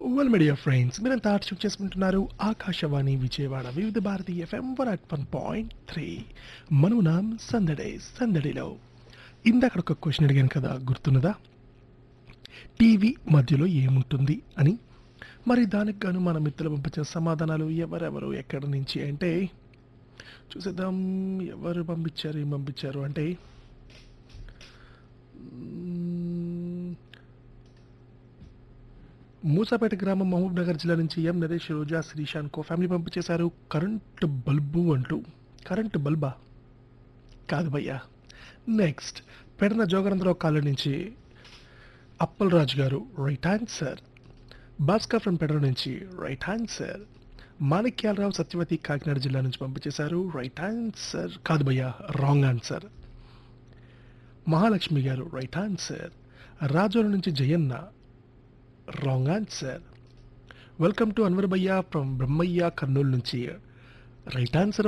well media friends మీరంతా ఆర్చ్ చేసుకుంటున్నారు Akashvani Vijayawada Vividh Bharati FM one at one point three మనునాం సందడే సందడిలో ఇందాక ఒక క్వశ్చన్ అడిగాను కదా గుర్తున్నదా టీవీ మధ్యలో ఏముంటుంది అని మరి దానికి గాను మన మిత్రులు పంపించిన సమాధానాలు ఎవరెవరు ఎక్కడి నుంచి అంటే చూసేద్దాం ఎవరు పంపించారు ఏం పంపించారు అంటే మ్మ్, మూసాపేట గ్రామం మహబూబ్ నగర్ జిల్లా నుంచి ఎం నరేష్ రోజా శ్రీశాన్ కో ఫ్యామిలీ పంపించేశారు కరెంట్ బల్బు అంటూ కరెంట్ బల్బా కాదు భయ్యా నెక్స్ట్ పెడన జోగరంధ్రరావు కాలనీ నుంచి Appal Raju garu right answer Bhaskar from Pedana నుంచి రైట్ ఆన్సర్ మాణిక్యాలరావు సత్యవతి కాకినాడ జిల్లా నుంచి పంపించేశారు రైట్ ఆన్సర్ కాదు భయ్యా రాంగ్ ఆన్సర్ మహాలక్ష్మి గారు రైట్ ఆన్సర్ రాజోల నుంచి Jayanna wrong answer welcome to Anwar భయ్య ఫ్రమ్ బ్రహ్మయ్య కర్నూలు నుంచి రైట్ ఆన్సర్